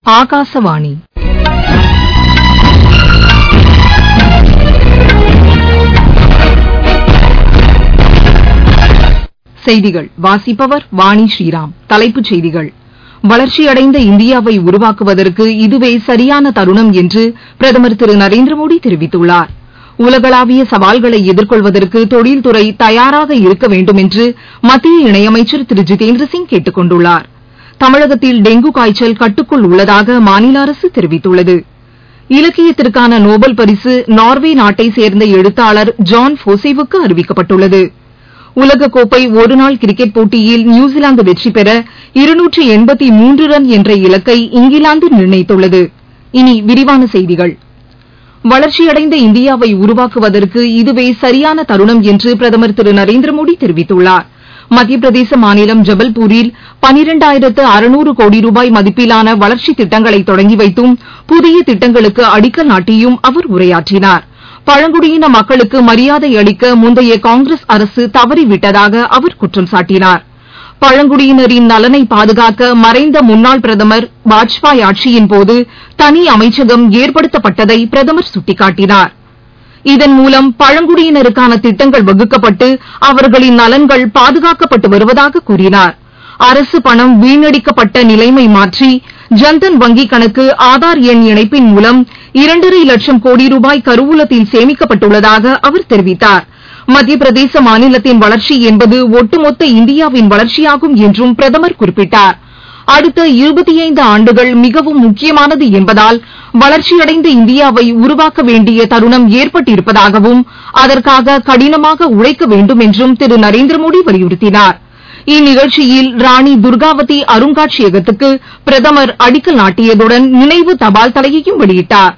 ఆకాశవాణి செய்திகள் வாசிப்பவர் வாணி ஸ்ரீராம் தலைப்புச் செய்திகள் வளர்ச்சியடைந்த இந்தியாவை உருவாக்குவதற்கு இதுவே சரியான தருணம் என்று பிரதமர் திரு நரேந்திர மோடி தெரிவித்துள்ளார் உலகளாவிய சவால்களை எதிர்கொள்வதற்கு தொழில்துறை தயாராக இருக்க வேண்டும் என்று மத்திய இணையமைச்சர் திரு ஜிதேந்திர சிங் கேட்டுக் கொண்டுள்ளார் தமிழகத்தில் டெங்கு காய்ச்சல் கட்டுக்குள் உள்ளதாக மாநில அரசு தெரிவித்துள்ளது இலக்கியத்திற்கான நோபல் பரிசு நார்வே நாட்டைச் சேர்ந்த எழுத்தாளர் ஜான் ஃபோசேவுக்கு அறிவிக்கப்பட்டுள்ளது உலகக்கோப்பை ஒருநாள் கிரிக்கெட் போட்டியில் நியூசிலாந்து வெற்றி பெற இருநூற்று எண்பத்தி மூன்று ரன் என்ற இலக்கை இங்கிலாந்து நிர்ணயித்துள்ளது இனி விரிவான செய்திகள் வளர்ச்சியடைந்த இந்தியாவை உருவாக்குவதற்கு இதுவே சரியான தருணம் என்று பிரதமர் திரு நரேந்திர மோடி தெரிவித்துள்ளார் மத்திய பிரதேச மாநிலம் ஜபல்பூரில் பனிரெண்டாயிரத்து அறுநூறு கோடி ரூபாய் மதிப்பிலான வளர்ச்சித் திட்டங்களை தொடங்கி வைத்தும் புதிய திட்டங்களுக்கு அடிக்கல் நாட்டியும் அவர் உரையாற்றினார் பழங்குடியின மக்களுக்கு மரியாதை அளிக்க முந்தைய காங்கிரஸ் அரசு தவறிவிட்டதாக அவர் குற்றம் சாட்டினார் பழங்குடியினரின் நலனை பாதுகாக்க மறைந்த முன்னாள் பிரதமர் வாஜ்பாய் ஆட்சியின்போது தனி அமைச்சகம் ஏற்படுத்தப்பட்டதை பிரதமர் சுட்டிக்காட்டினார் இதன் மூலம் பழங்குடியினருக்கான திட்டங்கள் வகுக்கப்பட்டு அவர்களின் நலன்கள் பாதுகாக்கப்பட்டு வருவதாக கூறினார் அரசு பணம் வீணடிக்கப்பட்ட நிலைமை மாற்றி ஜன்தன் வங்கிக் கணக்கு ஆதார் எண் இணைப்பின் மூலம் இரண்டரை லட்சம் கோடி ரூபாய் கருவூலத்தில் சேமிக்கப்பட்டுள்ளதாக அவர் தெரிவித்தார் மத்திய பிரதேச மாநிலத்தின் வளர்ச்சி என்பது ஒட்டுமொத்த இந்தியாவின் வளர்ச்சியாகும் என்றும் பிரதமர் குறிப்பிட்டார் அடுத்த இருபத்தைந்து ஆண்டுகள் மிகவும் முக்கியமானது என்பதால் வளர்ச்சியடைந்த இந்தியாவை உருவாக்க வேண்டிய தருணம் ஏற்பட்டிருப்பதாகவும் அதற்காக கடினமாக உழைக்க வேண்டும் என்றும் திரு நரேந்திர மோடி வலியுறுத்தினார் இந்நிகழ்ச்சியில் ராணி துர்காவதி அருங்காட்சியகத்துக்கு பிரதமர் அடிக்கல் நாட்டியதுடன் நினைவு தபால் தலையையும் வெளியிட்டார்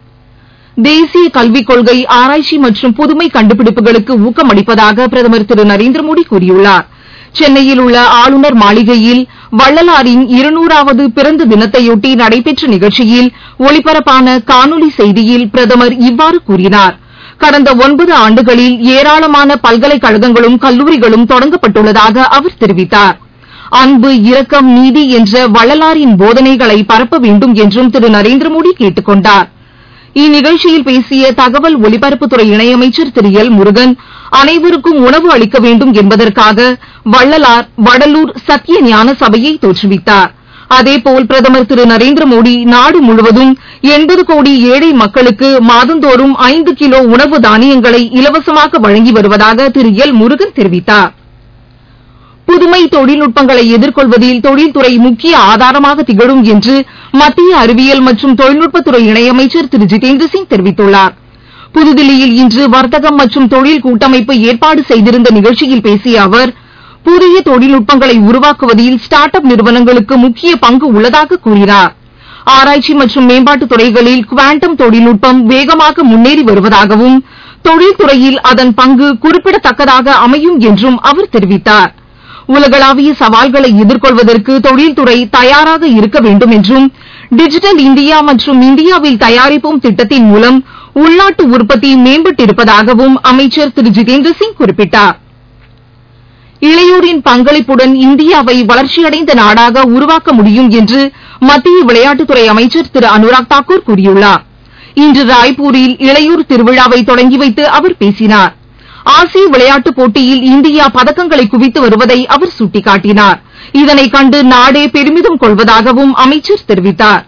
தேசிய கல்விக் கொள்கை ஆராய்ச்சி மற்றும் புதுமை கண்டுபிடிப்புகளுக்கு ஊக்கமளிப்பதாக பிரதமர் திரு நரேந்திர மோடி கூறியுள்ளார் சென்னையில் உள்ள ஆளுநர் மாளிகையில் வள்ளலாரின் இருநூறாவது பிறந்த தினத்தையொட்டி நடைபெற்ற நிகழ்ச்சியில் ஒளிபரப்பான காணொலி செய்தியில் பிரதமர் இவ்வாறு கூறினார் கடந்த ஒன்பது ஆண்டுகளில் ஏராளமான பல்கலைக்கழகங்களும் கல்லூரிகளும் தொடங்கப்பட்டுள்ளதாக அவர் தெரிவித்தார் அன்பு இரக்கம் நீதி என்ற வள்ளலாரின் போதனைகளை பரப்ப வேண்டும் என்றும் திரு நரேந்திர மோடி கேட்டுக் கொண்டார் இந்நிகழ்ச்சியில் பேசிய தகவல் ஒலிபரப்புத்துறை இணையமைச்சர் திரு எல் முருகன் அனைவருக்கும் உணவு அளிக்க வேண்டும் என்பதற்காக வள்ளலார் வடலூர் சத்திய ஞான சபையை தோற்றுவித்தார் அதேபோல் பிரதமர் திரு நரேந்திர மோடி நாடு முழுவதும் எண்பது கோடி ஏழை மக்களுக்கு மாதந்தோறும் ஐந்து கிலோ உணவு தானியங்களை இலவசமாக வழங்கி வருவதாக திரு எல் முருகன் தெரிவித்தார் புதுமை தொழில்நுட்பங்களை எதிர்கொள்வதில் தொழில்துறை முக்கிய ஆதாரமாக திகழும் என்று மத்திய அறிவியல் மற்றும் தொழில்நுட்பத்துறை இணையமைச்சர் திரு ஜிதேந்திர சிங் தெரிவித்துள்ளார் புதுதில்லியில் இன்று வர்த்தகம் மற்றும் தொழில் கூட்டமைப்பு ஏற்பாடு செய்திருந்த நிகழ்ச்சியில் பேசிய அவர் புதிய தொழில்நுட்பங்களை உருவாக்குவதில் ஸ்டார்ட் அப் நிறுவனங்களுக்கு முக்கிய பங்கு உள்ளதாக கூறினார் ஆராய்ச்சி மற்றும் மேம்பாட்டுத் துறைகளில் குவாண்டம் தொழில்நுட்பம் வேகமாக முன்னேறி வருவதாகவும் தொழில்துறையில் அதன் பங்கு குறிப்பிடத்தக்கதாக அமையும் என்றும் அவர் தெரிவித்தார் உலகளாவிய சவால்களை எதிர்கொள்வதற்கு தொழில்துறை தயாராக இருக்க வேண்டும் என்றும் டிஜிட்டல் இந்தியா மற்றும் இந்தியாவில் தயாரிப்போம் திட்டத்தின் மூலம் உள்நாட்டு உற்பத்தி மேம்பட்டிருப்பதாகவும் அமைச்சர் திரு ஜிதேந்திர சிங் குறிப்பிட்டார் இளையோரின் பங்களிப்புடன் இந்தியாவை வளர்ச்சியடைந்த நாடாக உருவாக்க முடியும் என்று மத்திய விளையாட்டுத்துறை அமைச்சர் திரு அனுராக் தாக்கூர் கூறியுள்ளார் இன்று ராய்ப்பூரில் இளையோர் திருவிழாவை தொடங்கி வைத்து அவர் பேசினார் ஆசிய விளையாட்டுப் போட்டியில் இந்தியா பதக்கங்களை குவித்து வருவதை அவர் சுட்டிக்காட்டினார் இதனை கண்டு நாடே பெருமிதம் கொள்வதாகவும் அமைச்சர் தெரிவித்தார்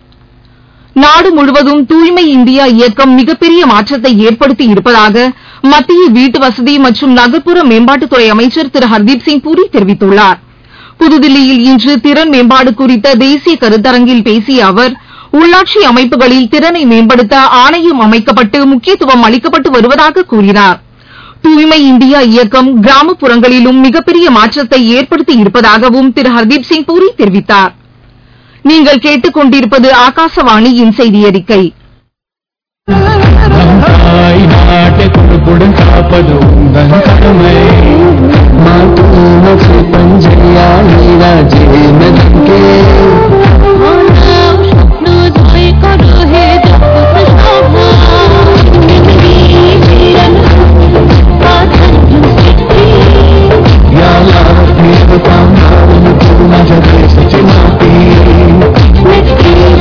நாடு முழுவதும் தூய்மை இந்தியா இயக்கம் மிகப்பெரிய மாற்றத்தை ஏற்படுத்தி இருப்பதாக மத்திய வீட்டு வசதி மற்றும் நகர்ப்புற மேம்பாட்டுத்துறை அமைச்சர் திரு ஹர்தீப் சிங் பூரி தெரிவித்துள்ளார் புதுதில்லியில் இன்று திறன் மேம்பாடு குறித்த தேசிய கருத்தரங்கில் பேசிய அவர் உள்ளாட்சி அமைப்புகளில் திறனை மேம்படுத்த ஆணையம் அமைக்கப்பட்டு முக்கியத்துவம் அளிக்கப்பட்டு வருவதாக கூறினார் தூய்மை இந்தியா இயக்கம் கிராமப்புறங்களிலும் மிகப்பெரிய மாற்றத்தை ஏற்படுத்தி இருப்பதாகவும் திரு ஹர்தீப் சிங் பூரி தெரிவித்தார் நீங்கள் கேட்டுக் கொண்டிருப்பது ஆகாசவாணியின் செய்தி அறிக்கை தாய் நாட்டை கொடுப்புடன் காப்பது உந்தன் கடமை மாத்தூமசி பஞ்சையாளி ராஜே மெதங்கே স্বপ্ন জয় করো হে याला देव कामारून पूर्ण जगेश चिनाती জগৎ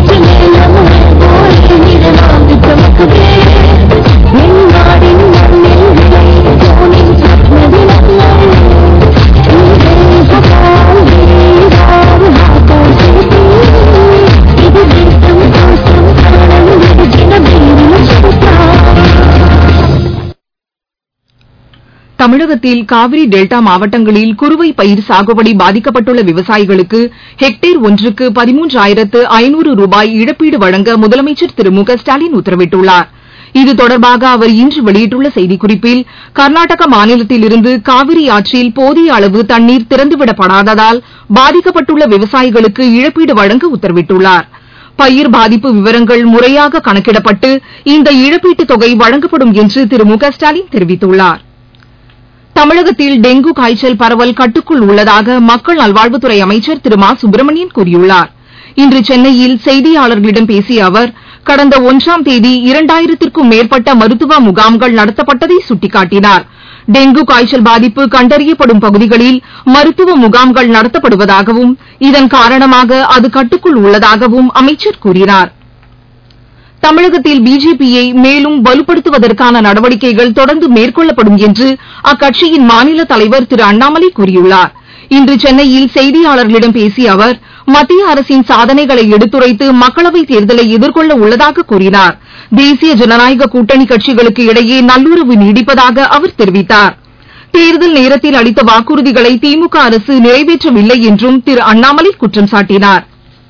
தமிழகத்தில் காவிரி டெல்டா மாவட்டங்களில் குறுவை பயிர் சாகுபடி பாதிக்கப்பட்டுள்ள விவசாயிகளுக்கு ஹெக்டேர் ஒன்றுக்கு பதிமூன்றாயிரத்து ஐநூறு ரூபாய் இழப்பீடு வழங்க முதலமைச்சர் திரு மு க ஸ்டாலின் உத்தரவிட்டுள்ளார் இது தொடர்பாக அவர் இன்று வெளியிட்டுள்ள செய்திக்குறிப்பில் கர்நாடக மாநிலத்திலிருந்து காவிரி ஆற்றில் போதிய அளவு தண்ணீர் திறந்துவிடப்படாததால் பாதிக்கப்பட்டுள்ள விவசாயிகளுக்கு இழப்பீடு வழங்க உத்தரவிட்டுள்ளார் பயிர் பாதிப்பு விவரங்கள் முறையாக கணக்கிடப்பட்டு இந்த இழப்பீட்டுத் தொகை வழங்கப்படும் என்று திரு மு க ஸ்டாலின் தெரிவித்துள்ளார் தமிழகத்தில் டெங்கு காய்ச்சல் பரவல் கட்டுக்குள் உள்ளதாக மக்கள் நல்வாழ்வுத்துறை அமைச்சர் திரு மா சுப்பிரமணியன் கூறியுள்ளார் இன்று சென்னையில் செய்தியாளர்களிடம் பேசிய அவர் கடந்த ஒன்றாம் தேதி இரண்டாயிரத்திற்கும் மேற்பட்ட மருத்துவ முகாம்கள் நடத்தப்பட்டதை சுட்டிக்காட்டினார் டெங்கு காய்ச்சல் பாதிப்பு கண்டறியப்படும் பகுதிகளில் மருத்துவ முகாம்கள் நடத்தப்படுவதாகவும் இதன் காரணமாக அது கட்டுக்குள் உள்ளதாகவும் அமைச்சர் கூறினார் தமிழகத்தில் பிஜேபியை மேலும் வலுப்படுத்துவதற்கான நடவடிக்கைகள் தொடர்ந்து மேற்கொள்ளப்படும் என்று அக்கட்சியின் மாநில தலைவர் திரு அண்ணாமலை கூறியுள்ளார் இன்று சென்னையில் செய்தியாளர்களிடம் பேசிய அவர் மத்திய அரசின் சாதனைகளை எடுத்துரைத்து மக்களவைத் தேர்தலை எதிர்கொள்ள உள்ளதாக கூறினார் தேசிய ஜனநாயக கூட்டணி கட்சிகளுக்கு இடையே நல்லுறவு நீடிப்பதாக அவர் தெரிவித்தார் தேர்தல் நேரத்தில் அளித்த வாக்குறுதிகளை திமுக அரசு நிறைவேற்றவில்லை என்றும் திரு அண்ணாமலை குற்றம் சாட்டினார்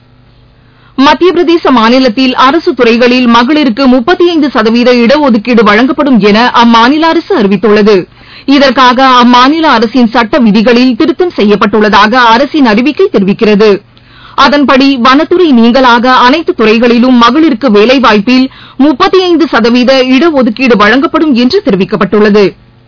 மத்திய பிரதேச மாநிலத்தில் அரசு துறைகளில் மகளிருக்கு முப்பத்தி ஐந்து சதவீத இடஒதுக்கீடு வழங்கப்படும் என அம்மாநில அரசு அறிவித்துள்ளது இதற்காக அம்மாநில அரசின் சட்ட விதிகளில் திருத்தம் செய்யப்பட்டுள்ளதாக அரசின் அறிவிக்கை தெரிவிக்கிறது அதன்படி வனத்துறை நீங்கலாக அனைத்து துறைகளிலும் மகளிருக்கு வேலைவாய்ப்பில் முப்பத்தி ஐந்து சதவீத இடஒதுக்கீடு வழங்கப்படும் என்று தெரிவிக்கப்பட்டுள்ளது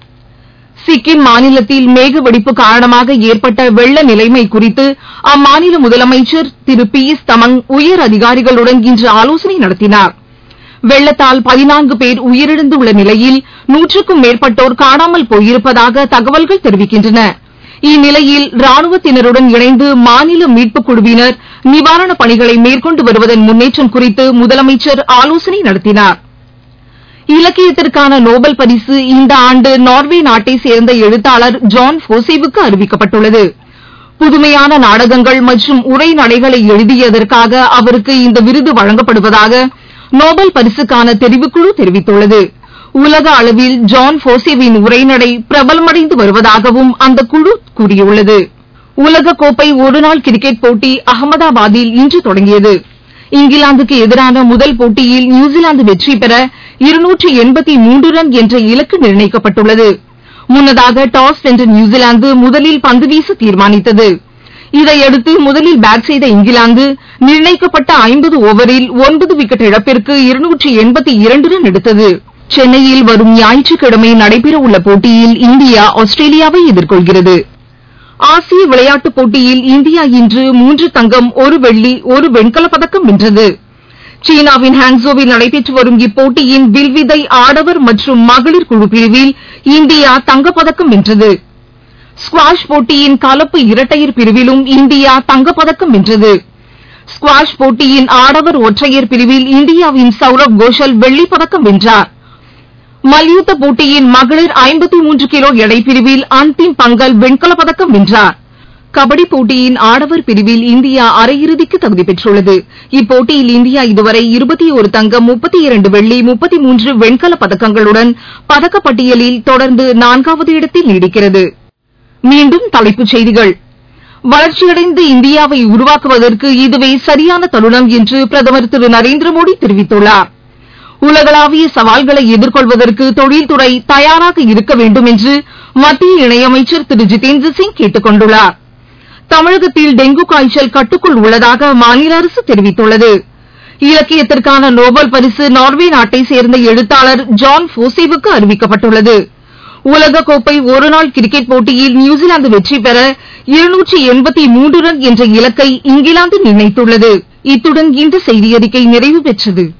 சிக்கிம் மாநிலத்தில் மேக வெடிப்பு காரணமாக ஏற்பட்ட வெள்ள நிலைமை குறித்து அம்மாநில முதலமைச்சர் திரு பி எஸ் தமங் உயர் அதிகாரிகளுடன் இன்று ஆலோசனை நடத்தினார் வெள்ளத்தால் பதினான்கு பேர் உயிரிழந்துள்ள நிலையில் நூற்றுக்கும் மேற்பட்டோர் காணாமல் போயிருப்பதாக தகவல்கள் தெரிவிக்கின்றன இந்நிலையில் ராணுவத்தினருடன் இணைந்து மாநில மீட்புக் குழுவினர் நிவாரணப் பணிகளை மேற்கொண்டு வருவதன் முன்னேற்றம் குறித்து முதலமைச்சர் ஆலோசனை நடத்தினார் இலக்கியத்திற்கான நோபல் பரிசு இந்த ஆண்டு நார்வே நாட்டை சேர்ந்த எழுத்தாளர் ஜான் போசேவுக்கு அறிவிக்கப்பட்டுள்ளது புதுமையான நாடகங்கள் மற்றும் உரைநடைகளை எழுதியதற்காக அவருக்கு இந்த விருது வழங்கப்படுவதாக நோபல் பரிசுக்கான தெரிவுக்குழு தெரிவித்துள்ளது உலக அளவில் ஜான் போசேவின் உரைநடை பிரபலமடைந்து வருவதாகவும் அந்த குழு கூறியுள்ளது உலகக்கோப்பை ஒருநாள் கிரிக்கெட் போட்டி அகமதாபாத்தில் இன்று தொடங்கியது இங்கிலாந்துக்கு எதிரான முதல் போட்டியில் நியூசிலாந்து வெற்றி பெற இருநூற்று எண்பத்தி மூன்று ரன் என்ற இலக்கு நிர்ணயிக்கப்பட்டுள்ளது முன்னதாக டாஸ் வென்ற நியூசிலாந்து முதலில் பந்து வீச தீர்மானித்தது இதையடுத்து முதலில் பேட் செய்த இங்கிலாந்து நிர்ணயிக்கப்பட்ட ஐம்பது ஓவரில் ஒன்பது விக்கெட் இழப்பிற்கு இருநூற்று எண்பத்தி இரண்டு ரன் எடுத்தது சென்னையில் வரும் ஞாயிற்றுக்கிழமை நடைபெறவுள்ள போட்டியில் இந்தியா ஆஸ்திரேலியாவை எதிர்கொள்கிறது ஆசிய விளையாட்டுப் போட்டியில் இந்தியா இன்று மூன்று தங்கம் ஒரு வெள்ளி ஒரு வெண்கலப் பதக்கம் வென்றது சீனாவின் ஹாங்ஸோவில் நடைபெற்று வரும் இப்போட்டியின் வில்வித்தை ஆடவர் மற்றும் மகளிர் குழு பிரிவில் இந்தியா தங்கப்பதக்கம் வென்றது ஸ்குவாஷ் போட்டியின் கலப்பு இரட்டையர் பிரிவிலும் இந்தியா தங்கப்பதக்கம் வென்றது ஸ்குவாஷ் போட்டியின் ஆடவர் ஒற்றையர் பிரிவில் இந்தியாவின் சௌரவ் கோஷல் வெள்ளிப் பதக்கம் வென்றார் மல்யுத்த போட்டியின் மகளிர் ஐம்பத்தி மூன்று கிலோ எடை பிரிவில் அந்திம் பங்கல் வெண்கலப் பதக்கம் வென்றார் கபடி போட்டியின் ஆடவர் பிரிவில் இந்தியா அரையிறுதிக்கு தகுதி பெற்றுள்ளது இப்போட்டியில் இந்தியா இதுவரை இருபத்தி ஒரு தங்கம் முப்பத்தி இரண்டு வெள்ளி முப்பத்தி மூன்று வெண்கலப் பதக்கங்களுடன் பதக்கப்பட்டியலில் தொடர்ந்து நான்காவது இடத்தில் நீடிக்கிறது மீண்டும் தலைப்புச் செய்திகள் வளர்ச்சியடைந்த இந்தியாவை உருவாக்குவதற்கு இதுவே சரியான தருணம் என்று பிரதமர் திரு நரேந்திர மோடி தெரிவித்துள்ளார் உலகளாவிய சவால்களை எதிர்கொள்வதற்கு தொழில்துறை தயாராக இருக்க வேண்டும் என்று மத்திய இணையமைச்சர் திரு ஜிதேந்திர சிங் கேட்டுக் கொண்டுள்ளார் தமிழகத்தில் டெங்கு காய்ச்சல் கட்டுக்குள் உள்ளதாக மாநில அரசு தெரிவித்துள்ளது இலக்கியத்திற்கான நோபல் பரிசு நார்வே நாட்டை சேர்ந்த எழுத்தாளர் ஜான் போசேவுக்கு அறிவிக்கப்பட்டுள்ளது உலகக்கோப்பை ஒருநாள் கிரிக்கெட் போட்டியில் நியூசிலாந்து வெற்றி பெற இருநூற்றி எண்பத்தி மூன்று ரன் என்ற இலக்கை இங்கிலாந்து நிர்ணயித்துள்ளது இத்துடன் இந்த செய்தியறிக்கை நிறைவு பெற்றது